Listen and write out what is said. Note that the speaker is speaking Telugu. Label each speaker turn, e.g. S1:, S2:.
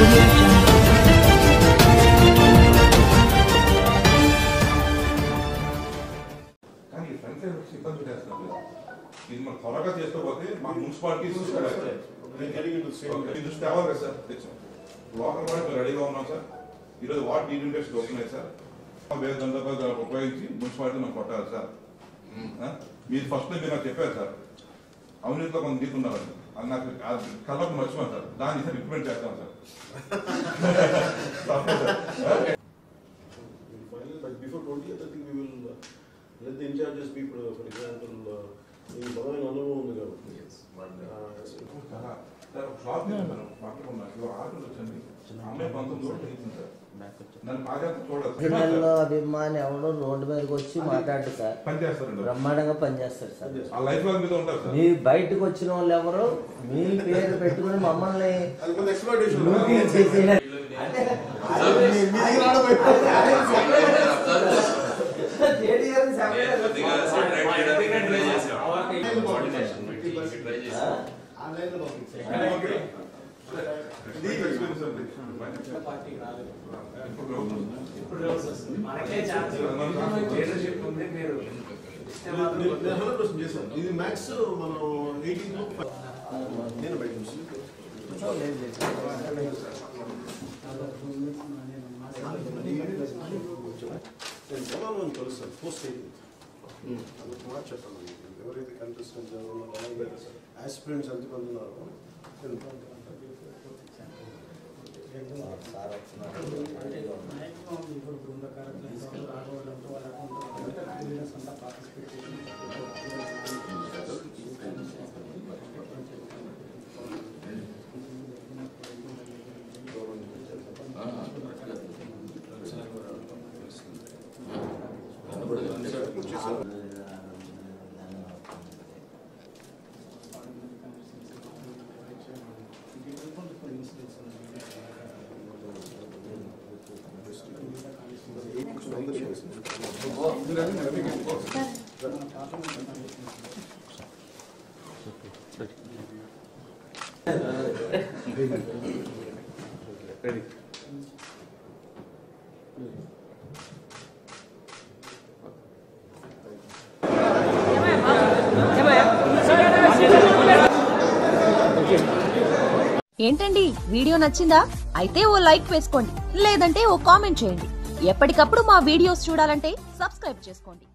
S1: audio jungle.
S2: కానీ ఈ ఫ్రంట్ లైన్ వచ్చి ఇబ్బంది పెట్టేస్తున్నారు ఇది మనం త్వరగా చేసుకోకపోతే మా మున్సిపాలిటీ చూసుకోవాలి మీ దృష్టి తేవాలి కదా సార్ తెచ్చాం లోకల్ కూడా మేము రెడీగా ఉన్నాం సార్ ఈరోజు వార్డ్ డీలిమిటేషన్ వస్తున్నాయి సార్ వేరే దండగా ఉపయోగించి మున్సిపాలిటీ మనం కొట్టాలి సార్ ఆ? మీరు ఫస్ట్ మీరు నాకు చెప్పారు సార్ అవినీతిలో కొంత తీసుకున్నారు అది నాకు కళ్ళకు మర్చిపోయాను సార్ దాన్ని సార్ ఇంప్లిమెంట్ చేస్తాం సార్ తప్పదు sir
S3: We'll final, but before twentieth, I think we will uh, let the in-charges be, uh, for example, uh, ఈ బలమైన అనుభవం ఉంది కాబట్టి. Uh,
S2: చాలా సార్ ఒక షాప్ చేశాను పక్కన ఉన్న ఇవాళ ఆర్డర్ వచ్చింది అమ్మాయి పంతొమ్మిది రోజులు అయింది సార్ నన్ను బాగా చూడదు
S4: అభిమానులు అభిమాని ఎవడో రోడ్డు మీదకి వచ్చి మాట్లాడు సార్
S2: పని చేస్తారండి
S4: బ్రహ్మాండంగా పనిచేస్తారు సార్
S2: ఆ లైఫ్ లాంగ్ మీద ఉంటారు సార్
S4: మీ బయటకు వచ్చిన వాళ్ళు ఎవరు మీ పేరు పెట్టుకుని మమ్మల్ని
S3: అది కొంత exploitation.
S4: లూటీ చేసేయాలి. JDR ని separate
S2: ఇది ఎక్స్పీరియన్స్ అండి ఇప్పుడు
S3: నేను- నేను- నేను 100% చేశాను. ఇది మ్యాక్స్ మనం ఎయిటీన్ నేను బయట నుంచి
S4: లేదు, లేదు.
S3: నేను సమానం కలుస్తాను పోస్ట్ అయింది అందుకు మాట చెప్పాను ఎవరైతే కంటెస్టెంట్స్ ఆస్పిరెంట్స్ ఎంతమంది ఉన్నారో నేను
S4: సార్ వస్తున్నారు. రెడీగా ఉన్నారు.
S5: ఏంటండి వీడియో నచ్చిందా అయితే ఓ లైక్ వేసుకోండి లేదంటే ఓ కామెంట్ చేయండి ఎప్పటికప్పుడు మా వీడియోస్ చూడాలంటే సబ్స్క్రైబ్ చేసుకోండి